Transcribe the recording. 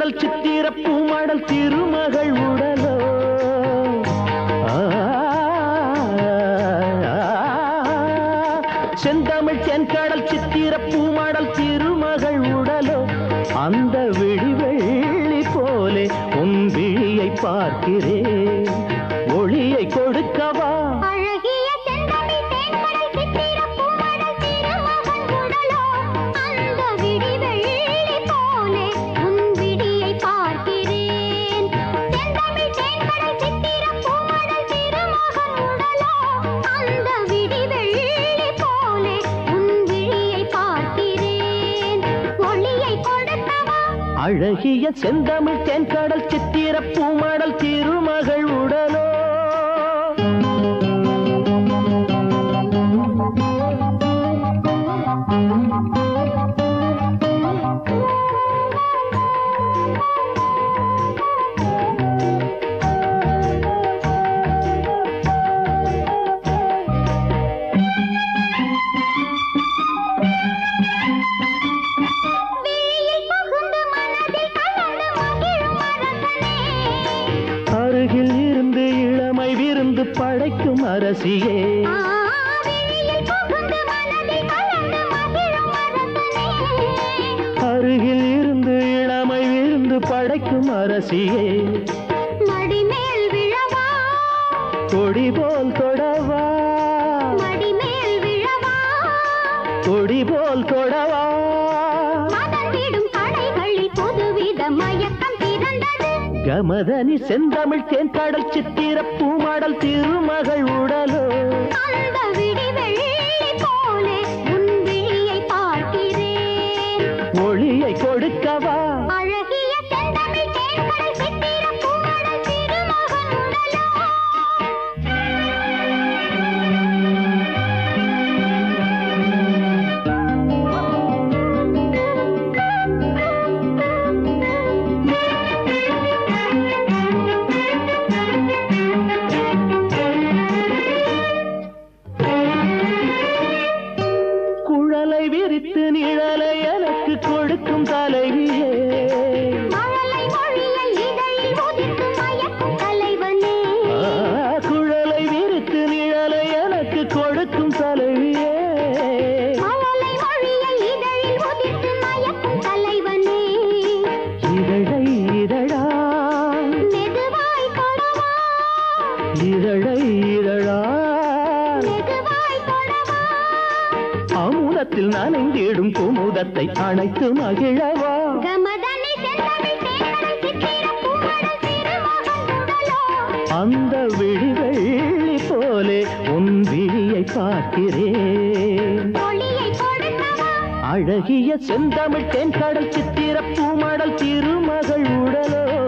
தென்கடல் சித்திர பூமாடல் திருமகள் உடலோ ஆ, செந்தமிழ் தென்கடல் சித்திர பூமாடல் திருமகள் உடலோ அந்த விழிவெள்ளி போலே உன் விழியை பார்க்கிறேன் ஒளியை கொடுக்கவா அழகிய செந்தமிழ் தேன்கடல் சித்திர பூமடல் திருமகன் உடலோ அந்த விடிவெள்ளி போலே உன் விடியை பார்க்கிறேன் செந்தமிழ் தேன்கடல் சித்திர பூமடல் திருமகன் உடலோ அந்த விடிவெள்ளி போலே உன் விழியை பார்க்கிறேன் ஒளியை கொடுக்கவா அழகிய செந்தமிழ் தென்கடல் சித்திர பூமாடல் திருமகள் உடலோ விழியில் புகுந்து மனதில் கலந்து மகிழும் அரசனே அருகில் இருந்து இளமை விருந்து படைக்கும் அரசியே ஆவியில் புகுந்து மனதில் கலந்து மகிழும் அரசனே அருகில் இருந்து இளமை விருந்து படைக்கும் அரசியே மடிமேல் விழவா கொடி போல் தொடவா மடிமேல் விழவா கொடி போல் தொடவா மதம் விடும் கடைகளில் புதுவித மயக்கம் பிறந்தது கமதனி செந்தமிழ் தென்கடல் சித்திர பூமாடல் திருமகள் உடலோ அந்த விடிவெள்ளி போலே உன் விழியை பார்க்கிறேன் ஒளியை கொடுக்கவா அழகிய செந்தமிழ் தேன்கடல் சித்திர பூமடல் திருமகன் உடலோ குழலை விரித்து நிழலை எனக்கு கொடுக்கும் தலைவியே மழலை மொழியை இதழில் உதிர்த்து மயக்கும் தலைவனே ஆ, குழலை விரித்து நிழலை எனக்கு கொடுக்கும் தலைவியே மழலை மொழியை இதழில் உதிர்த்து மயக்கும் தலைவனே இதழை இதழா மெதுவாய் கொடவா இதழை இதழா மெதுவாய் கொடவா அமுதத்தில் நனைந்திடும் குமுதத்தை அணைத்து மகிழவா கமதனை செந்தமிழ் தேன்கடல் சித்திர பூமடல் திருமகன் உடலோ அந்த விழிவெள்ளி போலே உன் விழியை பார்க்கிறேன் ஒளியை கொடுக்கவா அழகிய செந்தமிழ் தென்கடல் சித்திர பூமடல் திருமகள் உடலோ